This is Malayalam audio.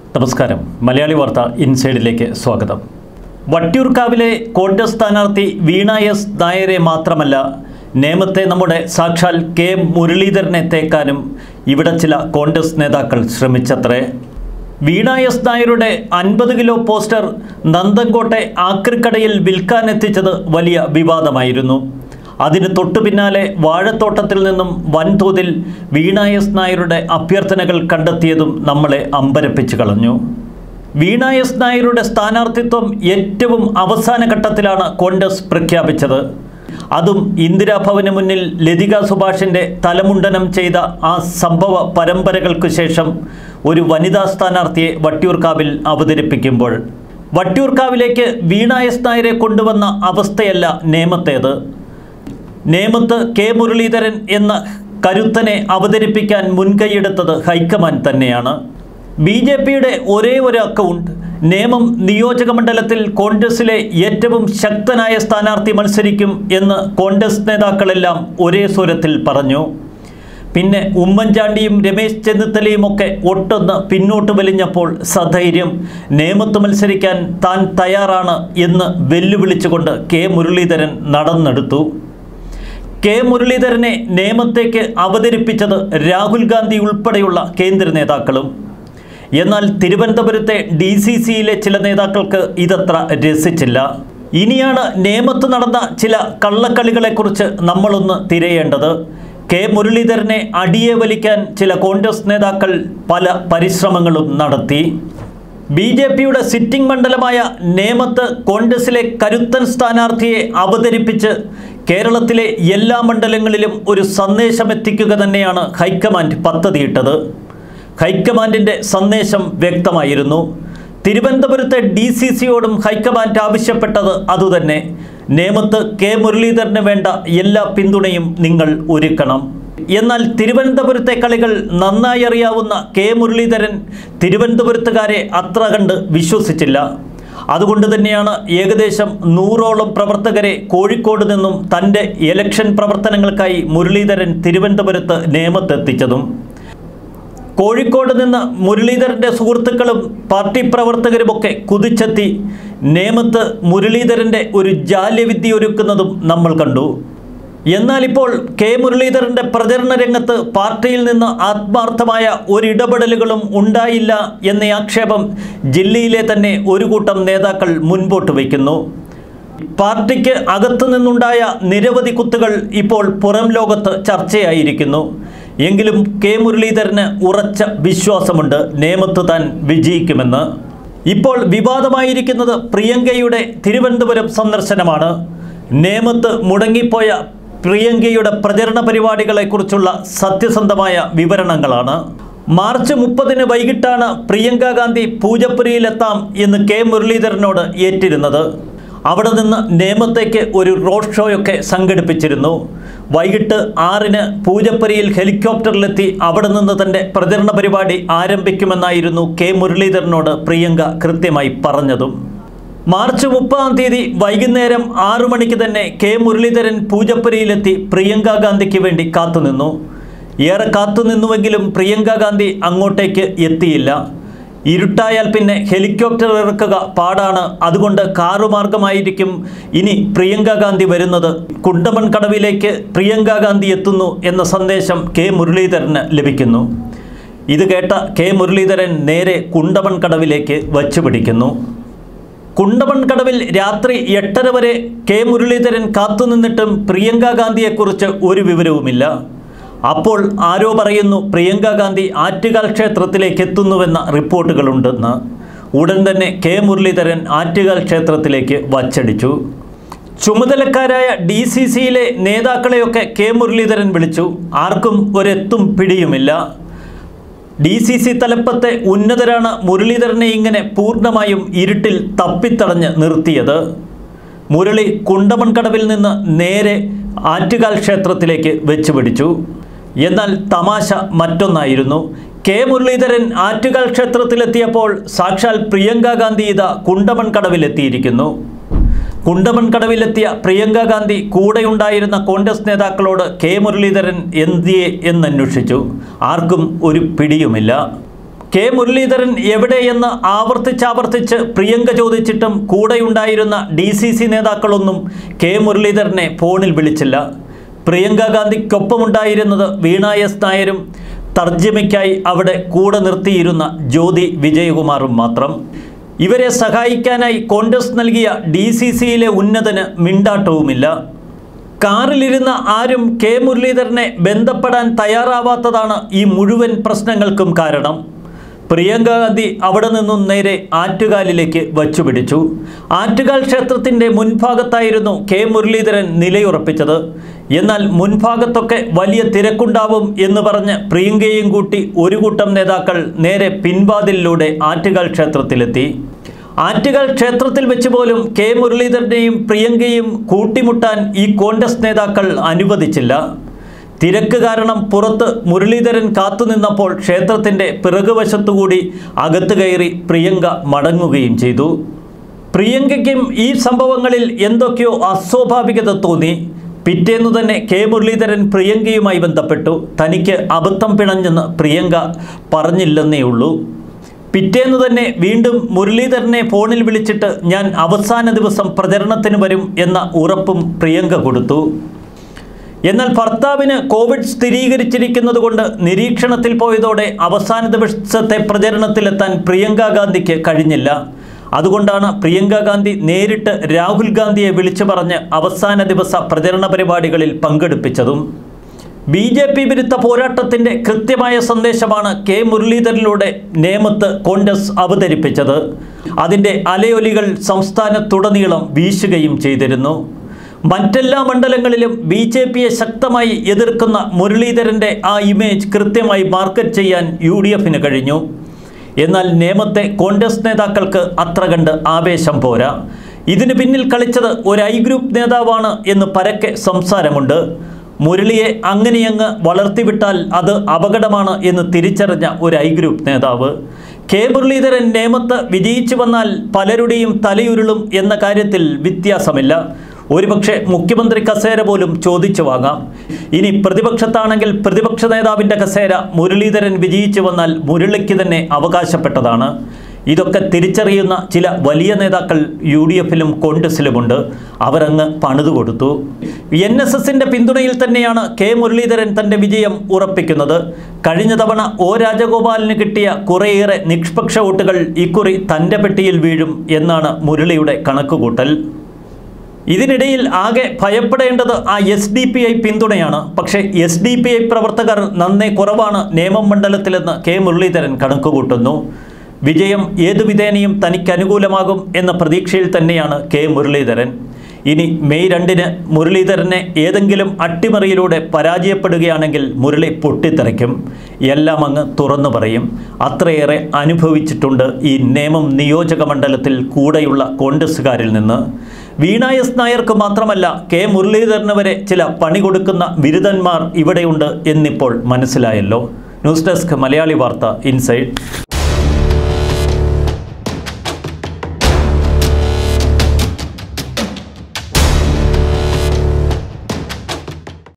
നമസ്കാരം മലയാളി വാർത്ത ഇൻസൈഡിലേക്ക് സ്വാഗതം വട്ടിയൂർക്കാവിലെ കോൺഗ്രസ് സ്ഥാനാർത്ഥി വീണ എസ് നായരെ മാത്രമല്ല നേമത്തെ നമ്മുടെ സാക്ഷാൽ കെ മുരളീധരനെ തേക്കാനും ഇവിടെ ചില കോൺഗ്രസ് നേതാക്കൾ ശ്രമിച്ചത്രേ വീണ എസ് നായരുടെ അൻപത് കിലോ പോസ്റ്റർ നന്ദൻകോട്ടെ ആക്രിക്കടയിൽ വിൽക്കാനെത്തിച്ചത് വലിയ വിവാദമായിരുന്നു അതിന് തൊട്ടു പിന്നാലെ വാഴത്തോട്ടത്തിൽ നിന്നും വൻതോതിൽ വീണ എസ് നായരുടെ അഭ്യർത്ഥനകൾ കണ്ടെത്തിയതും നമ്മളെ അമ്പരപ്പിച്ചു കളഞ്ഞു വീണ എസ് നായരുടെ സ്ഥാനാർത്ഥിത്വം ഏറ്റവും അവസാന ഘട്ടത്തിലാണ് കോൺഗ്രസ് പ്രഖ്യാപിച്ചത് അതും ഇന്ദിരാഭവന് മുന്നിൽ ലതിക സുഭാഷിൻ്റെ തലമുണ്ടനം ചെയ്ത ആ സംഭവ പരമ്പരകൾക്ക് ശേഷം ഒരു വനിതാ സ്ഥാനാർത്ഥിയെ വട്ടിയൂർക്കാവിൽ അവതരിപ്പിക്കുമ്പോൾ വട്ടിയൂർക്കാവിലേക്ക് വീണ എസ് നായരെ കൊണ്ടുവന്ന അവസ്ഥയല്ല നേമത്തേത് നേമത്ത് കെ മുരളീധരൻ എന്ന കരുത്തനെ അവതരിപ്പിക്കാൻ മുൻകൈയെടുത്തത് ഹൈക്കമാൻഡ് തന്നെയാണ് ബി ജെ പിയുടെ ഒരേ ഒരു അക്കൗണ്ട് നേമം നിയോജക മണ്ഡലത്തിൽ കോൺഗ്രസിലെ ഏറ്റവും ശക്തനായ സ്ഥാനാർത്ഥി മത്സരിക്കും എന്ന് കോൺഗ്രസ് നേതാക്കളെല്ലാം ഒരേ സ്വരത്തിൽ പറഞ്ഞു പിന്നെ ഉമ്മൻചാണ്ടിയും രമേശ് ചെന്നിത്തലയും ഒക്കെ ഒട്ടൊന്ന് പിന്നോട്ട് വലിഞ്ഞപ്പോൾ സധൈര്യം നേമത്ത് മത്സരിക്കാൻ താൻ തയ്യാറാണ് എന്ന് വെല്ലുവിളിച്ചുകൊണ്ട് കെ മുരളീധരൻ നടന്നെടുത്തു കെ മുരളീധരനെ നേമത്തേക്ക് അവതരിപ്പിച്ചത് രാഹുൽ ഗാന്ധി ഉൾപ്പെടെയുള്ള കേന്ദ്ര നേതാക്കളും എന്നാൽ തിരുവനന്തപുരത്തെ ഡി സി സിയിലെ ചില നേതാക്കൾക്ക് ഇതത്ര രസിച്ചില്ല ഇനിയാണ് നേമത്ത് നടന്ന ചില കള്ളക്കളികളെക്കുറിച്ച് നമ്മളൊന്ന് തിരയേണ്ടത് കെ മുരളീധരനെ അടിയെ വലിക്കാൻ ചില കോൺഗ്രസ് നേതാക്കൾ പല പരിശ്രമങ്ങളും നടത്തി ബി ജെ പിയുടെ സിറ്റിംഗ് മണ്ഡലമായ നേമത്ത് കോൺഗ്രസിലെ കരുത്തൻ സ്ഥാനാർത്ഥിയെ അവതരിപ്പിച്ച് കേരളത്തിലെ എല്ലാ മണ്ഡലങ്ങളിലും ഒരു സന്ദേശമെത്തിക്കുക തന്നെയാണ് ഹൈക്കമാൻഡ് പദ്ധതിയിട്ടത് ഹൈക്കമാൻഡിൻ്റെ സന്ദേശം വ്യക്തമായിരുന്നു തിരുവനന്തപുരത്തെ ഡി സി സിയോടും ഹൈക്കമാൻഡ് ആവശ്യപ്പെട്ടത് അതുതന്നെ നേമത്ത് കെ മുരളീധരന് വേണ്ട എല്ലാ പിന്തുണയും നിങ്ങൾ ഒരുക്കണം എന്നാൽ തിരുവനന്തപുരത്തെ കളികൾ നന്നായി അറിയാവുന്ന കെ മുരളീധരൻ തിരുവനന്തപുരത്തുകാരെ അത്ര കണ്ട് വിശ്വസിച്ചില്ല അതുകൊണ്ട് തന്നെയാണ് ഏകദേശം നൂറോളം പ്രവർത്തകരെ കോഴിക്കോട് നിന്നും തൻ്റെ ഇലക്ഷൻ പ്രവർത്തനങ്ങൾക്കായി മുരളീധരൻ തിരുവനന്തപുരത്ത് നേമത്തെത്തിച്ചതും കോഴിക്കോട് നിന്ന് മുരളീധരൻ്റെ സുഹൃത്തുക്കളും പാർട്ടി പ്രവർത്തകരുമൊക്കെ കുതിച്ചെത്തി നേമത്ത് മുരളീധരൻ്റെ ഒരു ജാല്യവിദ്യ ഒരുക്കുന്നതും നമ്മൾ കണ്ടു എന്നാൽ ഇപ്പോൾ കെ മുരളീധരൻ്റെ പ്രചരണ രംഗത്ത് പാർട്ടിയിൽ നിന്ന് ആത്മാർത്ഥമായ ഒരിടപെടലുകളും ഉണ്ടായില്ല എന്ന ആക്ഷേപം ജില്ലയിലെ തന്നെ ഒരു കൂട്ടം നേതാക്കൾ മുൻപോട്ട് വയ്ക്കുന്നു പാർട്ടിക്ക് അകത്തു നിന്നുണ്ടായ നിരവധി കുത്തുകൾ ഇപ്പോൾ പുറം ലോകത്ത് ചർച്ചയായിരിക്കുന്നു എങ്കിലും കെ മുരളീധരന് ഉറച്ച വിശ്വാസമുണ്ട് നേമത്ത് താൻ വിജയിക്കുമെന്ന് ഇപ്പോൾ വിവാദമായിരിക്കുന്നത് പ്രിയങ്കയുടെ തിരുവനന്തപുരം സന്ദർശനമാണ് നേമത്ത് മുടങ്ങിപ്പോയ പ്രിയങ്കയുടെ പ്രചരണ പരിപാടികളെക്കുറിച്ചുള്ള സത്യസന്ധമായ വിവരണങ്ങളാണ് മാർച്ച് മുപ്പതിന് വൈകിട്ടാണ് പ്രിയങ്ക ഗാന്ധി പൂജപ്പുരയിലെത്താം എന്ന് കെ മുരളീധരനോട് ഏറ്റിരുന്നത് അവിടെ നിന്ന് നേമത്തേക്ക് ഒരു റോഡ് ഷോയൊക്കെ സംഘടിപ്പിച്ചിരുന്നു വൈകിട്ട് ആറിന് പൂജപ്പുരയിൽ ഹെലികോപ്റ്ററിലെത്തി അവിടെ നിന്ന് തൻ്റെ പ്രചരണ പരിപാടി ആരംഭിക്കുമെന്നായിരുന്നു കെ മുരളീധരനോട് പ്രിയങ്ക കൃത്യമായി പറഞ്ഞതും മാർച്ച് മുപ്പതാം തീയതി വൈകുന്നേരം ആറു മണിക്ക് തന്നെ കെ മുരളീധരൻ പൂജപ്പുരയിലെത്തി പ്രിയങ്ക ഗാന്ധിക്ക് വേണ്ടി കാത്തുനിന്നു ഏറെ കാത്തുനിന്നുവെങ്കിലും പ്രിയങ്ക ഗാന്ധി അങ്ങോട്ടേക്ക് എത്തിയില്ല ഇരുട്ടായാൽ പിന്നെ ഹെലികോപ്റ്റർ ഇറക്കുക പാടാണ് അതുകൊണ്ട് കാറുമാർഗമായിരിക്കും ഇനി പ്രിയങ്ക ഗാന്ധി വരുന്നത് കുണ്ടമൺ കടവിലേക്ക് പ്രിയങ്ക ഗാന്ധി എത്തുന്നു എന്ന സന്ദേശം കെ മുരളീധരന് ലഭിക്കുന്നു ഇത് കേട്ട കെ മുരളീധരൻ നേരെ കുണ്ടമൺ കടവിലേക്ക് വച്ചുപിടിക്കുന്നു കുണ്ടമൺ കടവിൽ രാത്രി എട്ടര വരെ കെ മുരളീധരൻ കാത്തുനിന്നിട്ടും പ്രിയങ്ക ഗാന്ധിയെക്കുറിച്ച് ഒരു വിവരവുമില്ല അപ്പോൾ ആരോ പറയുന്നു പ്രിയങ്ക ഗാന്ധി ആറ്റുകാൽ ക്ഷേത്രത്തിലേക്ക് എത്തുന്നുവെന്ന റിപ്പോർട്ടുകളുണ്ടെന്ന് ഉടൻ തന്നെ കെ മുരളീധരൻ ആറ്റുകാൽ ക്ഷേത്രത്തിലേക്ക് വച്ചടിച്ചു ചുമതലക്കാരായ ഡി സി സിയിലെ നേതാക്കളെയൊക്കെ കെ മുരളീധരൻ വിളിച്ചു ആർക്കും ഒരെത്തും പിടിയുമില്ല ഡി സി സി തലപ്പത്തെ ഉന്നതരാണ് മുരളീധരനെ ഇങ്ങനെ പൂർണ്ണമായും ഇരുട്ടിൽ തപ്പിത്തടഞ്ഞ് നിർത്തിയത് മുരളി കുണ്ടമൺ കടവിൽ നിന്ന് നേരെ ആറ്റുകാൽ ക്ഷേത്രത്തിലേക്ക് വെച്ചുപിടിച്ചു എന്നാൽ തമാശ മറ്റൊന്നായിരുന്നു കെ മുരളീധരൻ ആറ്റുകാൽ ക്ഷേത്രത്തിലെത്തിയപ്പോൾ സാക്ഷാൽ പ്രിയങ്ക ഗാന്ധി ഇത കുണ്ടമൺ കടവിലെത്തിയിരിക്കുന്നു കുണ്ടമൺ കടവിലെത്തിയ പ്രിയങ്ക ഗാന്ധി കൂടെയുണ്ടായിരുന്ന കോൺഗ്രസ് നേതാക്കളോട് കെ മുരളീധരൻ എന്തിയെ എന്നന്വേഷിച്ചു ആർക്കും ഒരു പിടിയുമില്ല കെ മുരളീധരൻ എവിടെയെന്ന് ആവർത്തിച്ചാവർത്തിച്ച് പ്രിയങ്ക ചോദിച്ചിട്ടും കൂടെയുണ്ടായിരുന്ന ഡി സി സി നേതാക്കളൊന്നും കെ മുരളീധരനെ ഫോണിൽ വിളിച്ചില്ല പ്രിയങ്ക ഗാന്ധിക്കൊപ്പമുണ്ടായിരുന്നത് വീണ എസ് നായരും തർജ്ജമയ്ക്കായി അവിടെ കൂടെ നിർത്തിയിരുന്ന ജ്യോതി വിജയകുമാറും മാത്രം ഇവരെ സഹായിക്കാനായി കോൺഗ്രസ് നൽകിയ ഡി സി സിയിലെ ഉന്നതന് മിണ്ടാട്ടവുമില്ല കാറിലിരുന്ന ആരും കെ മുരളീധരനെ ബന്ധപ്പെടാൻ തയ്യാറാവാത്തതാണ് ഈ മുഴുവൻ പ്രശ്നങ്ങൾക്കും കാരണം പ്രിയങ്ക ഗാന്ധി അവിടെ നിന്നും നേരെ ആറ്റുകാലിലേക്ക് വച്ചുപിടിച്ചു ആറ്റുകാൽ ക്ഷേത്രത്തിൻ്റെ മുൻഭാഗത്തായിരുന്നു കെ മുരളീധരൻ നിലയുറപ്പിച്ചത് എന്നാൽ മുൻഭാഗത്തൊക്കെ വലിയ തിരക്കുണ്ടാവും എന്ന് പറഞ്ഞ് പ്രിയങ്കയെയും കൂട്ടി ഒരു കൂട്ടം നേതാക്കൾ നേരെ പിൻവാതിലിലൂടെ ആറ്റുകാൽ ക്ഷേത്രത്തിലെത്തി ആറ്റുകാൽ ക്ഷേത്രത്തിൽ വെച്ച് പോലും കെ മുരളീധരനെയും പ്രിയങ്കയും കൂട്ടിമുട്ടാൻ ഈ കോൺഗ്രസ് നേതാക്കൾ അനുവദിച്ചില്ല തിരക്ക് കാരണം പുറത്ത് മുരളീധരൻ കാത്തുനിന്നപ്പോൾ ക്ഷേത്രത്തിൻ്റെ പിറകുവശത്തുകൂടി അകത്ത് കയറി പ്രിയങ്ക മടങ്ങുകയും ചെയ്തു പ്രിയങ്കയ്ക്കും ഈ സംഭവങ്ങളിൽ എന്തൊക്കെയോ അസ്വാഭാവികത തോന്നി പിറ്റേന്നു തന്നെ കെ മുരളീധരൻ പ്രിയങ്കയുമായി ബന്ധപ്പെട്ടു തനിക്ക് അബദ്ധം പിണഞ്ഞെന്ന് പ്രിയങ്ക പറഞ്ഞില്ലെന്നേ ഉള്ളൂ പിറ്റേന്ന് തന്നെ വീണ്ടും മുരളീധരനെ ഫോണിൽ വിളിച്ചിട്ട് ഞാൻ അവസാന ദിവസം പ്രചരണത്തിന് വരും എന്ന ഉറപ്പും പ്രിയങ്ക കൊടുത്തു എന്നാൽ ഭർത്താവിന് കോവിഡ് സ്ഥിരീകരിച്ചിരിക്കുന്നത് കൊണ്ട് നിരീക്ഷണത്തിൽ പോയതോടെ അവസാന ദിവസത്തെ പ്രചരണത്തിലെത്താൻ പ്രിയങ്ക ഗാന്ധിക്ക് കഴിഞ്ഞില്ല അതുകൊണ്ടാണ് പ്രിയങ്ക ഗാന്ധി നേരിട്ട് രാഹുൽ ഗാന്ധിയെ വിളിച്ചു പറഞ്ഞ് അവസാന ദിവസ പ്രചരണ പരിപാടികളിൽ പങ്കെടുപ്പിച്ചതും ബി ജെ പി വിരുദ്ധ പോരാട്ടത്തിൻ്റെ കൃത്യമായ സന്ദേശമാണ് കെ മുരളീധരനിലൂടെ നേമത്ത് കോൺഗ്രസ് അവതരിപ്പിച്ചത് അതിൻ്റെ അലയൊലികൾ സംസ്ഥാനത്തുടനീളം വീശുകയും ചെയ്തിരുന്നു മറ്റെല്ലാ മണ്ഡലങ്ങളിലും ബി ജെ പിയെ ശക്തമായി എതിർക്കുന്ന മുരളീധരൻ്റെ ആ ഇമേജ് കൃത്യമായി മാർക്കറ്റ് ചെയ്യാൻ യു ഡി എഫിന് കഴിഞ്ഞു എന്നാൽ നേമത്തെ കോൺഗ്രസ് നേതാക്കൾക്ക് അത്ര കണ്ട് ആവേശം പോരാ ഇതിന് പിന്നിൽ കളിച്ചത് ഒരു ഐ ഗ്രൂപ്പ് നേതാവാണ് എന്ന് പരക്കെ സംസാരമുണ്ട് മുരളിയെ അങ്ങനെയങ്ങ് വളർത്തിവിട്ടാൽ അത് അപകടമാണ് എന്ന് തിരിച്ചറിഞ്ഞ ഒരു ഐ ഗ്രൂപ്പ് നേതാവ് കെ മുരളീധരൻ നേമത്ത് വിജയിച്ചു വന്നാൽ പലരുടെയും തലയുരുളും എന്ന കാര്യത്തിൽ വ്യത്യാസമില്ല ഒരുപക്ഷെ മുഖ്യമന്ത്രി കസേര പോലും ചോദിച്ചു വാങ്ങാം ഇനി പ്രതിപക്ഷത്താണെങ്കിൽ പ്രതിപക്ഷ നേതാവിൻ്റെ കസേര മുരളീധരൻ വിജയിച്ചു വന്നാൽ മുരളിക്ക് തന്നെ അവകാശപ്പെട്ടതാണ് ഇതൊക്കെ തിരിച്ചറിയുന്ന ചില വലിയ നേതാക്കൾ യു ഡി എഫിലും കോൺഗ്രസിലുമുണ്ട് അവരങ്ങ് പണിതു കൊടുത്തു എൻ എസ് എസിൻ്റെ പിന്തുണയിൽ തന്നെയാണ് കെ മുരളീധരൻ തൻ്റെ വിജയം ഉറപ്പിക്കുന്നത് കഴിഞ്ഞ തവണ ഒ രാജഗോപാലിന് കിട്ടിയ കുറേയേറെ നിഷ്പക്ഷ വോട്ടുകൾ ഇക്കുറി തൻ്റെ പെട്ടിയിൽ വീഴും എന്നാണ് മുരളിയുടെ കണക്കുകൂട്ടൽ ഇതിനിടയിൽ ആകെ ഭയപ്പെടേണ്ടത് ആ എസ് ഡി പി ഐ പിന്തുണയാണ് പക്ഷേ എസ് ഡി പി ഐ പ്രവർത്തകർ നന്നേ കുറവാണ് നേമം മണ്ഡലത്തിലെന്ന് കെ മുരളീധരൻ കണക്കുകൂട്ടുന്നു വിജയം ഏതു വിധേനയും തനിക്ക് അനുകൂലമാകും എന്ന പ്രതീക്ഷയിൽ തന്നെയാണ് കെ മുരളീധരൻ ഇനി മെയ് രണ്ടിന് മുരളീധരനെ ഏതെങ്കിലും അട്ടിമറിയിലൂടെ പരാജയപ്പെടുകയാണെങ്കിൽ മുരളി പൊട്ടിത്തെറിക്കും എല്ലാം അങ്ങ് തുറന്നു പറയും അത്രയേറെ അനുഭവിച്ചിട്ടുണ്ട് ഈ നേമം നിയോജക മണ്ഡലത്തിൽ കൂടെയുള്ള കോൺഗ്രസ്സുകാരിൽ നിന്ന് വീണ എസ് നായർക്ക് മാത്രമല്ല കെ മുരളീധരന് വരെ ചില പണി കൊടുക്കുന്ന ബിരുദന്മാർ ഇവിടെയുണ്ട് എന്നിപ്പോൾ മനസ്സിലായല്ലോ ന്യൂസ് ഡെസ്ക് മലയാളി വാർത്ത ഇൻസൈഡ്